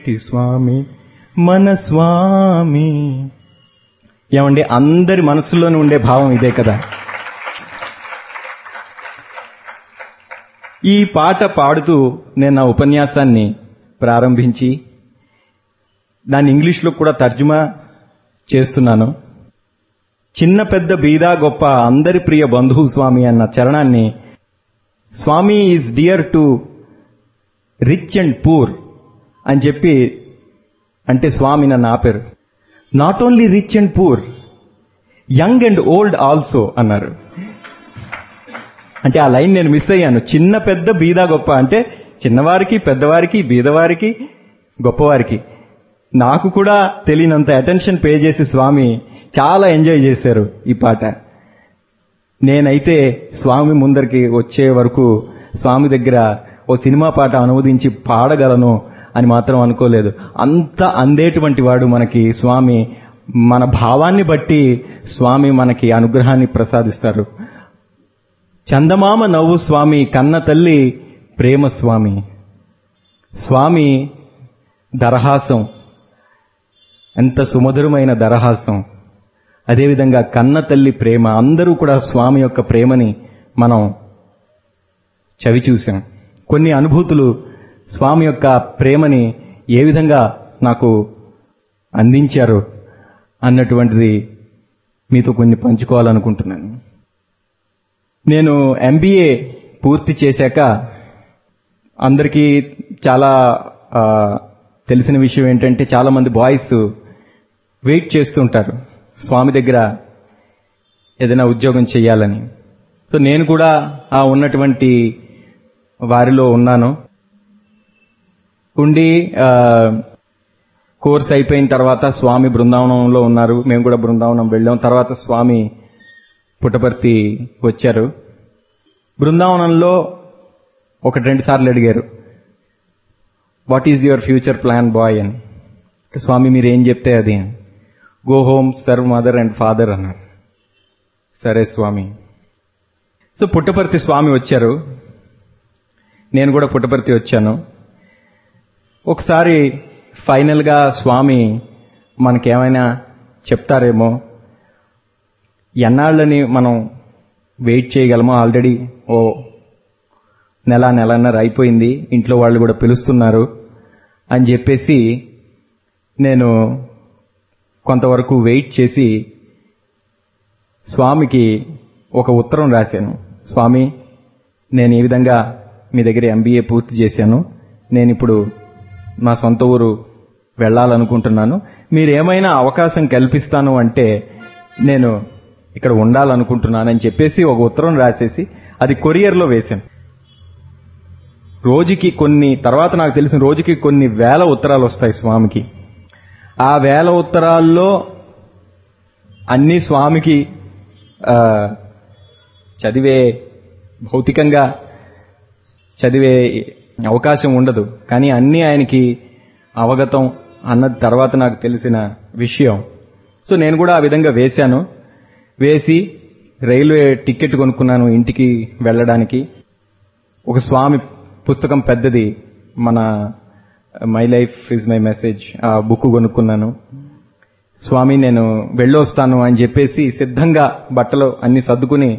స్వామి మన స్వామి ఏమండి అందరి మనసులోనే ఉండే భావం ఇదే కదా ఈ పాట పాడుతూ నేను నా ఉపన్యాసాన్ని ప్రారంభించి దాన్ని ఇంగ్లీష్లో కూడా తర్జుమా చేస్తున్నాను చిన్న పెద్ద బీదా గొప్ప అందరి ప్రియ బంధువు స్వామి అన్న చరణాన్ని Swami is dear to rich and poor అని చెప్పి అంటే స్వామి నన్ను ఆపారు not only rich and poor young and old also అన్నారు అంటే ఆ లైన్ నేను మిస్ అయ్యాను చిన్న పెద్ద బీదా గొప్ప అంటే చిన్నవారికి పెద్దవారికి బీదవారికి గొప్పవారికి నాకు కూడా తెలియనంత అటెన్షన్ పే చేసి స్వామి చాలా ఎంజాయ్ చేశారు ఈ పాట నేనైతే స్వామి ముందరికి వచ్చే వరకు స్వామి దగ్గర ఓ సినిమా పాట అనువదించి పాడగలను అని మాత్రం అనుకోలేదు అంత అందేటువంటి వాడు మనకి స్వామి మన భావాన్ని బట్టి స్వామి మనకి అనుగ్రహాన్ని ప్రసాదిస్తారు చందమామ నవ్వు స్వామి కన్న తల్లి ప్రేమ స్వామి స్వామి దరహాసం ఎంత సుమధురమైన దరహాసం అదేవిధంగా కన్న తల్లి ప్రేమ అందరూ కూడా స్వామి యొక్క ప్రేమని మనం చవి చూసాం కొన్ని అనుభూతులు స్వామి యొక్క ప్రేమని ఏ విధంగా నాకు అందించారు అన్నటువంటిది మీతో కొన్ని పంచుకోవాలనుకుంటున్నాను నేను ఎంబీఏ పూర్తి చేశాక అందరికీ చాలా ఆ, తెలిసిన విషయం ఏంటంటే చాలా మంది బాయ్స్ వెయిట్ చేస్తుంటారు స్వామి దగ్గర ఏదైనా ఉద్యోగం చేయాలని సో నేను కూడా ఆ ఉన్నటువంటి వారిలో ఉన్నాను ఉండి ఆ, కోర్స్ అయిపోయిన తర్వాత స్వామి బృందావనంలో ఉన్నారు మేము కూడా బృందావనం వెళ్ళాం తర్వాత స్వామి పుట్టపర్తి వచ్చారు బృందావనంలో ఒకటి రెండు సార్లు అడిగారు what is your future plan boy అని స్వామి మీరు ఏం చెప్తే అది go home serve mother and father అన్నారు సరే స్వామి సో పుట్టపర్తి స్వామి వచ్చారు నేను కూడా పుట్టపర్తి వచ్చాను ఒకసారి ఫైనల్గా స్వామి మనకేమైనా చెప్తారేమో ఎన్నాళ్ళని మనం వెయిట్ చేయగలమో ఆల్రెడీ ఓ నెల నెలన్నర అయిపోయింది ఇంట్లో వాళ్ళు కూడా పిలుస్తున్నారు అని చెప్పేసి నేను కొంతవరకు వెయిట్ చేసి స్వామికి ఒక ఉత్తరం రాశాను స్వామి నేను ఈ విధంగా మీ దగ్గర ఎంబీఏ పూర్తి చేశాను నేను ఇప్పుడు మా సొంత ఊరు వెళ్ళాలనుకుంటున్నాను మీరు ఏమైనా అవకాశం కల్పిస్తాను అంటే నేను ఇక్కడ ఉండాలనుకుంటున్నానని చెప్పేసి ఒక ఉత్తరం రాసేసి అది కొరియర్లో వేశాను రోజుకి కొన్ని తర్వాత నాకు తెలిసిన రోజుకి కొన్ని వేల ఉత్తరాలు వస్తాయి స్వామికి ఆ వేల ఉత్తరాల్లో అన్ని స్వామికి ఆ, చదివే భౌతికంగా చదివే అవకాశం ఉండదు కానీ అన్నీ ఆయనకి అవగతం అన్నది తర్వాత నాకు తెలిసిన విషయం సో నేను కూడా ఆ విధంగా వేశాను వేసి రైల్వే టికెట్ కొనుక్కున్నాను ఇంటికి వెళ్ళడానికి ఒక స్వామి పుస్తకం పెద్దది మన my life is my message ఆ బుక్ కొనుక్కున్నాను స్వామి నేను వెళ్ళొస్తాను అని చెప్పేసి సిద్ధంగా బట్టలు అన్ని సర్దుకుని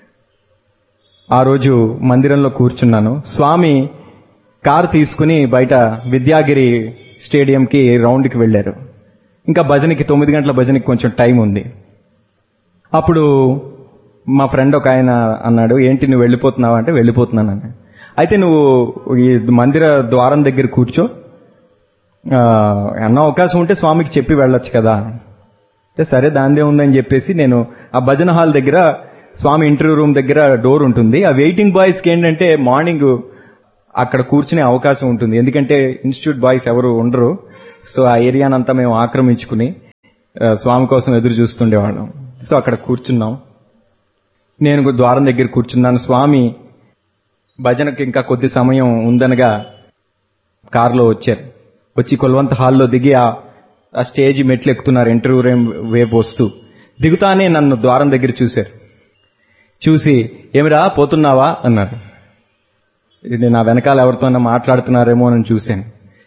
ఆ రోజు మందిరంలో కూర్చున్నాను స్వామి కారు తీసుకుని బయట విద్యాగిరి స్టేడియంకి రౌండ్కి వెళ్ళారు ఇంకా భజనకి తొమ్మిది గంటల భజనకి కొంచెం టైం ఉంది అప్పుడు మా ఫ్రెండ్ ఒక ఆయన అన్నాడు ఏంటి నువ్వు వెళ్ళిపోతున్నావా అంటే వెళ్ళిపోతున్నాను అన్నాడు. అయితే నువ్వు ఈ మందిర ద్వారం దగ్గర కూర్చో ఆ, అన్న అవకాశం ఉంటే స్వామికి చెప్పి వెళ్ళొచ్చు కదా అంటే సరే దాందే ఉందని చెప్పేసి నేను ఆ భజన హాల్ దగ్గర స్వామి ఇంటర్వ్యూ రూమ్ దగ్గర డోర్ ఉంటుంది ఆ వెయిటింగ్ బాయ్స్కి ఏంటంటే మార్నింగ్ అక్కడ కూర్చునే అవకాశం ఉంటుంది ఎందుకంటే ఇన్స్టిట్యూట్ బాయ్స్ ఎవరు ఉండరు సో ఆ ఏరియానంతా మేము ఆక్రమించుకుని ఆ, స్వామి కోసం ఎదురు చూస్తుండేవాళ్ళం సో అక్కడ కూర్చున్నాం నేను ద్వారం దగ్గర కూర్చున్నాను స్వామి భజనకి ఇంకా కొద్ది సమయం ఉందనగా కారులో వచ్చారు వచ్చి కొల్వంత హాల్లో దిగి ఆ ఆ స్టేజ్ మెట్లు ఎక్కుతున్నారు ఇంటర్వ్యూ రూమ్ వైపు వస్తూ దిగుతానే నన్ను ద్వారం దగ్గర చూశారు చూసి ఏమిరా పోతున్నావా అన్నారు ఇది నా వెనకాల ఎవరితోనైనా మాట్లాడుతున్నారేమో అని చూశాను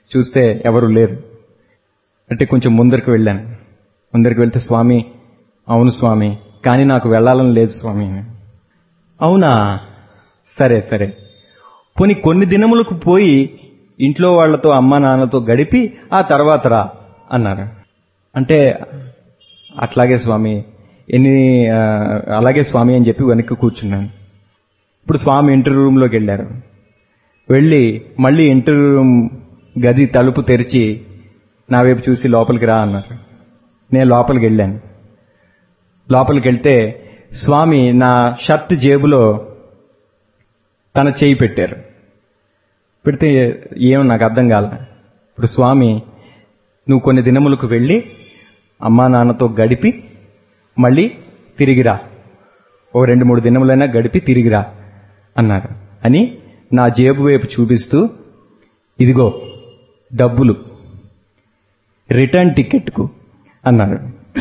చూస్తే ఎవరు లేరు అంటే కొంచెం ముందరికి వెళ్ళాను ముందరికి వెళ్తే స్వామి అవును స్వామి కానీ నాకు వెళ్ళాలని లేదు స్వామి అవునా సరే సరే పోనీ కొన్ని దినములకు పోయి ఇంట్లో వాళ్లతో అమ్మా నాన్నతో గడిపి ఆ తర్వాత రా అన్నారు అంటే అట్లాగే స్వామి ఎన్ని ఆ, అలాగే స్వామి అని చెప్పి వెనక్కి కూర్చున్నాను ఇప్పుడు స్వామి ఇంటర్వ్యూ రూమ్లోకి వెళ్ళారు వెళ్ళి మళ్ళీ ఇంటర్వ్యూ రూమ్ గది తలుపు తెరిచి నా వైపు చూసి లోపలికి రా అన్నారు నేను లోపలికి వెళ్ళాను లోపలికి వెళ్తే స్వామి నా షర్ట్ జేబులో తన చేయి పెట్టారు పెడితే ఏమో నాకు అర్థం కాల ఇప్పుడు స్వామి నువ్వు కొన్ని దినములకు వెళ్ళి అమ్మా నాన్నతో గడిపి మళ్ళీ తిరిగిరా ఓ రెండు మూడు దినములైనా గడిపి తిరిగిరా అన్నారు అని నా జేబు వైపు చూపిస్తూ ఇదిగో డబ్బులు రిటర్న్ టికెట్కు అన్నారు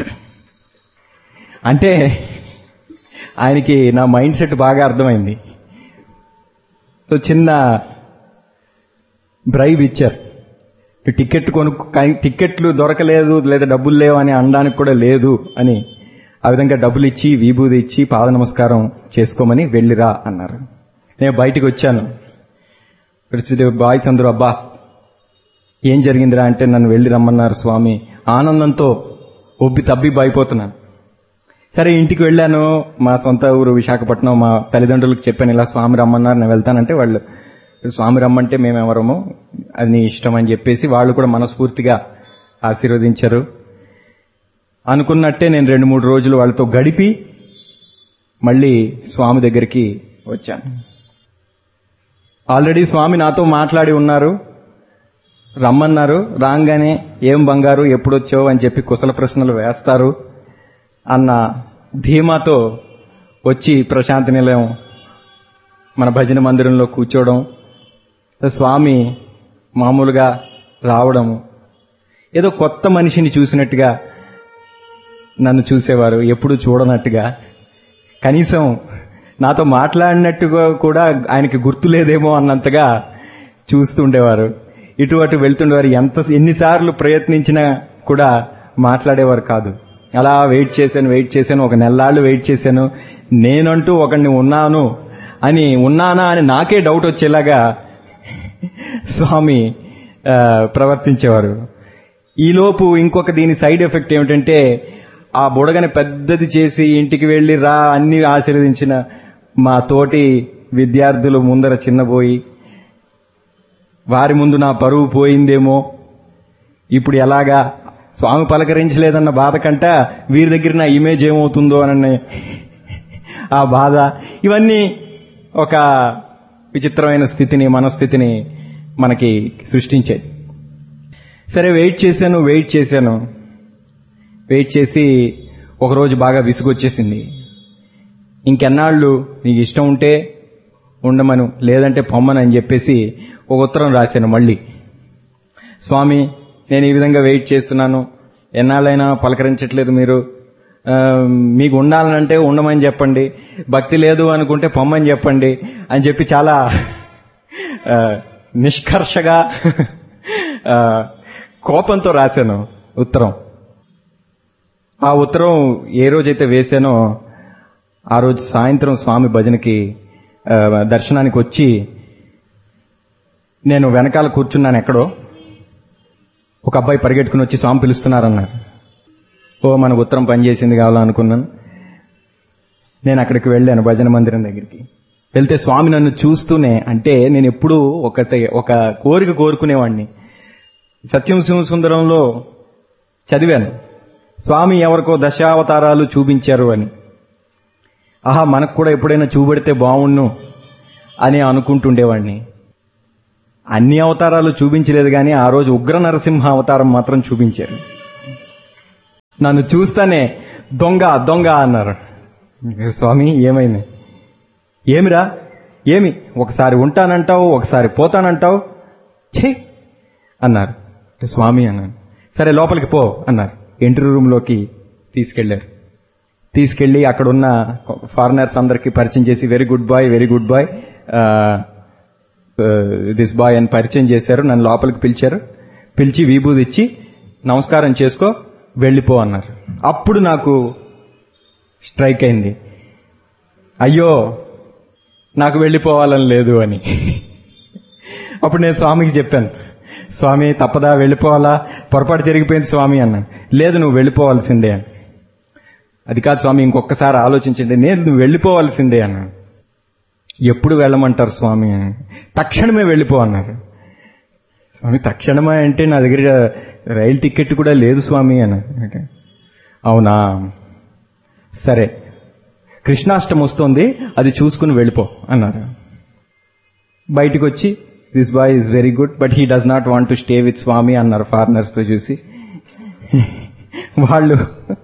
అంటే ఆయనకి నా మైండ్ సెట్ బాగా అర్థమైంది సో చిన్న బ్రైవ్ ఇచ్చారు టికెట్ కొనుక్కు కానీ టికెట్లు దొరకలేదు లేదా డబ్బులు లేవు అని అనడానికి కూడా లేదు అని ఆ విధంగా డబ్బులు ఇచ్చి విభూది ఇచ్చి పాద నమస్కారం చేసుకోమని వెళ్ళిరా అన్నారు నేను బయటికి వచ్చాను పరిస్థితి బాయ్స్ అందరూ అబ్బా ఏం జరిగిందిరా అంటే నన్ను వెళ్ళి రమ్మన్నారు స్వామి ఆనందంతో ఒబ్బి తబ్బి అయిపోతున్నాను సరే ఇంటికి వెళ్ళాను మా సొంత ఊరు విశాఖపట్నం మా తల్లిదండ్రులకు చెప్పాను ఇలా స్వామి రమ్మన్నారు నేను వెళ్తానంటే వాళ్ళు స్వామి రమ్మంటే మేమెవరము అది నీ ఇష్టం అని చెప్పేసి వాళ్ళు కూడా మనస్ఫూర్తిగా ఆశీర్వదించారు అనుకున్నట్టే నేను రెండు మూడు రోజులు వాళ్ళతో గడిపి మళ్ళీ స్వామి దగ్గరికి వచ్చాను ఆల్రెడీ స్వామి నాతో మాట్లాడి ఉన్నారు రమ్మన్నారు రాగానే ఏం బంగారు ఎప్పుడొచ్చావు అని చెప్పి కుశల ప్రశ్నలు వేస్తారు అన్న ధీమాతో వచ్చి ప్రశాంతి నిలయం మన భజన మందిరంలో కూర్చోవడం స్వామి మామూలుగా రావడము ఏదో కొత్త మనిషిని చూసినట్టుగా నన్ను చూసేవారు ఎప్పుడు చూడనట్టుగా కనీసం నాతో మాట్లాడినట్టుగా కూడా ఆయనకి గుర్తులేదేమో అన్నంతగా చూస్తుండేవారు ఇటు అటు వెళ్తుండేవారు ఎంత ఎన్నిసార్లు ప్రయత్నించినా కూడా మాట్లాడేవారు కాదు అలా వెయిట్ చేశాను వెయిట్ చేశాను ఒక నెల్లాళ్ళు వెయిట్ చేశాను నేనంటూ ఒకడిని ఉన్నాను అని ఉన్నానా అని నాకే డౌట్ వచ్చేలాగా స్వామి ఆ, ప్రవర్తించేవారు ఈలోపు ఇంకొక దీని సైడ్ ఎఫెక్ట్ ఏమిటంటే ఆ బుడగని పెద్దది చేసి ఇంటికి వెళ్ళి రా అన్ని ఆశీర్వదించిన మా తోటి విద్యార్థులు ముందర చిన్నబోయి వారి ముందు నా పరువు పోయిందేమో ఇప్పుడు ఎలాగా స్వామి పలకరించలేదన్న బాధ కంట వీరి దగ్గర నా ఇమేజ్ ఏమవుతుందో అన్న ఆ బాధ ఇవన్నీ ఒక విచిత్రమైన స్థితిని మనస్థితిని మనకి సృష్టించాయి సరే వెయిట్ చేశాను వెయిట్ చేశాను వెయిట్ చేసి ఒకరోజు బాగా విసుగొచ్చేసింది ఇంకెన్నాళ్ళు నీకు ఇష్టం ఉంటే ఉండమను లేదంటే పొమ్మను అని చెప్పేసి ఒక ఉత్తరం రాశాను మళ్ళీ స్వామి నేను ఈ విధంగా వెయిట్ చేస్తున్నాను ఎన్నాళ్ళైనా పలకరించట్లేదు మీరు ఆ, మీకు ఉండాలనంటే ఉండమని చెప్పండి భక్తి లేదు అనుకుంటే పొమ్మని చెప్పండి అని చెప్పి చాలా ఆ, నిష్కర్షగా ఆ, కోపంతో రాశాను ఉత్తరం ఆ ఉత్తరం ఏ రోజైతే వేశానో ఆ రోజు సాయంత్రం స్వామి భజనకి ఆ, దర్శనానికి వచ్చి నేను వెనకాల కూర్చున్నాను ఎక్కడో ఒక అబ్బాయి పరిగెట్టుకుని వచ్చి స్వామి పిలుస్తున్నారన్నారు ఓ మన ఉత్తరం పనిచేసింది కావాలనుకున్నాను నేను అక్కడికి వెళ్ళాను భజన మందిరం దగ్గరికి వెళ్తే స్వామి నన్ను చూస్తూనే అంటే నేను ఎప్పుడూ ఒక ఒక కోరిక కోరుకునేవాడిని సత్యం సింహ సుందరంలో చదివాను స్వామి ఎవరికో దశావతారాలు చూపించారు అని ఆహా మనకు కూడా ఎప్పుడైనా చూపెడితే బాగుండు అని అనుకుంటుండేవాడిని అన్ని అవతారాలు చూపించలేదు కానీ ఆ రోజు ఉగ్ర నరసింహ అవతారం మాత్రం చూపించారు నన్ను చూస్తానే దొంగ దొంగ అన్నారు స్వామి ఏమైంది ఏమిరా ఏమి ఒకసారి ఉంటానంటావు ఒకసారి పోతానంటావు ఛీ అన్నారు స్వామి అన్నాను సరే లోపలికి పో అన్నారు ఎంట్రీ రూమ్లోకి తీసుకెళ్లారు తీసుకెళ్లి అక్కడ ఉన్న ఫారినర్స్ అందరికి పరిచయం చేసి very good boy very good boy this boy అని పరిచయం చేశారు నన్ను లోపలికి పిలిచారు పిలిచి విభూది ఇచ్చి నమస్కారం చేసుకో వెళ్ళిపో అన్నారు అప్పుడు నాకు స్ట్రైక్ అయింది అయ్యో నాకు వెళ్ళిపోవాలని లేదు అని అప్పుడు నేను స్వామికి చెప్పాను స్వామి తప్పదా వెళ్ళిపోవాలా పొరపాటు జరిగిపోయింది స్వామి అన్నాను లేదు నువ్వు వెళ్ళిపోవాల్సిందే అని అది కాదు స్వామి ఇంకొకసారి ఆలోచించండి నేను నువ్వు వెళ్ళిపోవాల్సిందే అన్నాను ఎప్పుడు వెళ్ళమంటారు స్వామి అని తక్షణమే వెళ్ళిపో అన్నారు స్వామి తక్షణమే అంటే నా దగ్గర రైలు టికెట్ కూడా లేదు స్వామి అన్నారు అవునా సరే కృష్ణాష్టం వస్తుంది అది చూసుకుని వెళ్ళిపో అన్నారు బయటికి వచ్చి this boy is very good but he does not want to stay with Swami అన్నారు ఫారినర్స్ తో చూసి వాళ్ళు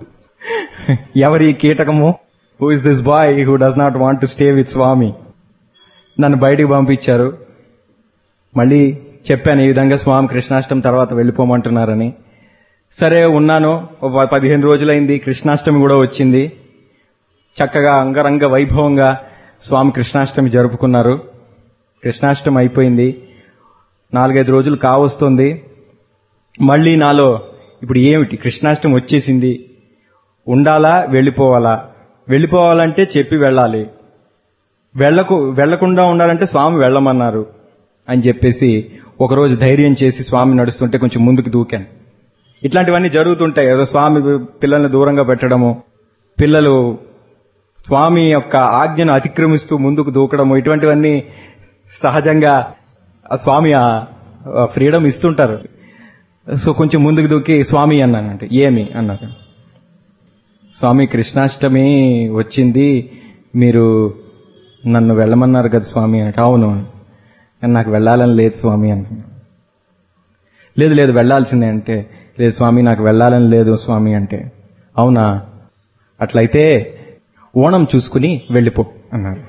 ఎవరి కీటకము who is this boy who does not want to stay with Swami నన్ను బయటికి పంపించారు మళ్ళీ చెప్పాను ఈ విధంగా స్వామి కృష్ణాష్టమి తర్వాత వెళ్ళిపోమంటున్నారని సరే ఉన్నాను ఒక పదిహేను రోజులైంది కృష్ణాష్టమి కూడా వచ్చింది చక్కగా అంగరంగ వైభవంగా స్వామి కృష్ణాష్టమి జరుపుకున్నారు కృష్ణాష్టమి అయిపోయింది నాలుగైదు రోజులు కావస్తుంది మళ్ళీ నాలో ఇప్పుడు ఏమిటి కృష్ణాష్టమి వచ్చేసింది ఉండాలా వెళ్ళిపోవాలా వెళ్ళిపోవాలంటే చెప్పి వెళ్ళాలి వెళ్ళకు వెళ్లకుండా ఉండాలంటే స్వామి వెళ్ళమన్నారు అని చెప్పేసి ఒకరోజు ధైర్యం చేసి స్వామి నడుస్తుంటే కొంచెం ముందుకు దూకాను ఇట్లాంటివన్నీ జరుగుతుంటాయి ఏదో స్వామి పిల్లల్ని దూరంగా పెట్టడము పిల్లలు స్వామి యొక్క ఆజ్ఞను అతిక్రమిస్తూ ముందుకు దూకడము ఇటువంటివన్నీ సహజంగా ఆ స్వామి ఆ ఫ్రీడమ్ ఇస్తుంటారు సో కొంచెం ముందుకు దూకి స్వామి అన్నానంటే ఏమి అన్నారు స్వామి కృష్ణాష్టమి వచ్చింది మీరు నన్ను వెళ్ళమన్నారు కదా స్వామి అంటే అవును నాకు వెళ్ళాలని లేదు స్వామి అంటున్నాను లేదు లేదు వెళ్ళాల్సిందే అంటే లేదు స్వామి నాకు వెళ్ళాలని లేదు స్వామి అంటే అవునా అట్లయితే ఓణం చూసుకుని వెళ్ళిపో అన్నారు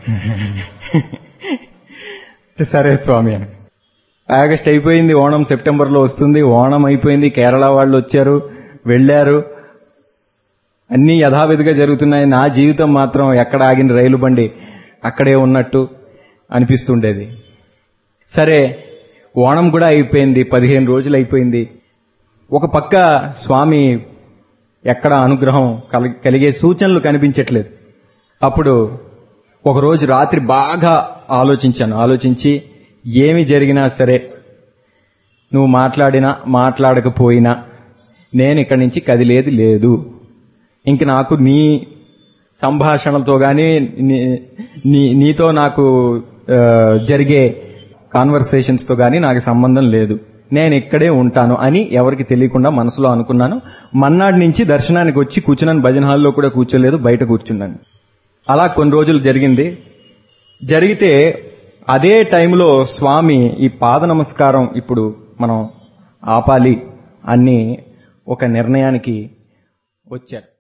సరే స్వామి అని ఆగస్ట్ అయిపోయింది ఓణం సెప్టెంబర్ లో వస్తుంది ఓణం అయిపోయింది కేరళ వాళ్ళు వచ్చారు వెళ్లారు అన్ని యథావిధిగా జరుగుతున్నాయి నా జీవితం మాత్రం ఎక్కడ ఆగిన రైలు బండి అక్కడే ఉన్నట్టు అనిపిస్తుండేది సరే ఓణం కూడా అయిపోయింది పదిహేను రోజులు అయిపోయింది ఒక పక్క స్వామి ఎక్కడ అనుగ్రహం కలిగే సూచనలు కనిపించట్లేదు అప్పుడు ఒకరోజు రాత్రి బాగా ఆలోచించాను ఆలోచించి ఏమి జరిగినా సరే నువ్వు మాట్లాడినా మాట్లాడకపోయినా నేను ఇక్కడి నుంచి కదిలేది లేదు ఇంక నాకు నీ సంభాషణలతో గాని నీ నీతో నాకు జరిగే కాన్వర్సేషన్స్ తో గాని నాకు సంబంధం లేదు నేను ఇక్కడే ఉంటాను అని ఎవరికి తెలియకుండా మనసులో అనుకున్నాను మన్నాడు నుంచి దర్శనానికి వచ్చి కూర్చున్నాను భజన హాల్లో కూడా కూర్చోలేదు బయట కూర్చున్నాను అలా కొన్ని రోజులు జరిగింది జరిగితే అదే టైంలో స్వామి ఈ పాద నమస్కారం ఇప్పుడు మనం ఆపాలి అని ఒక నిర్ణయానికి వచ్చారు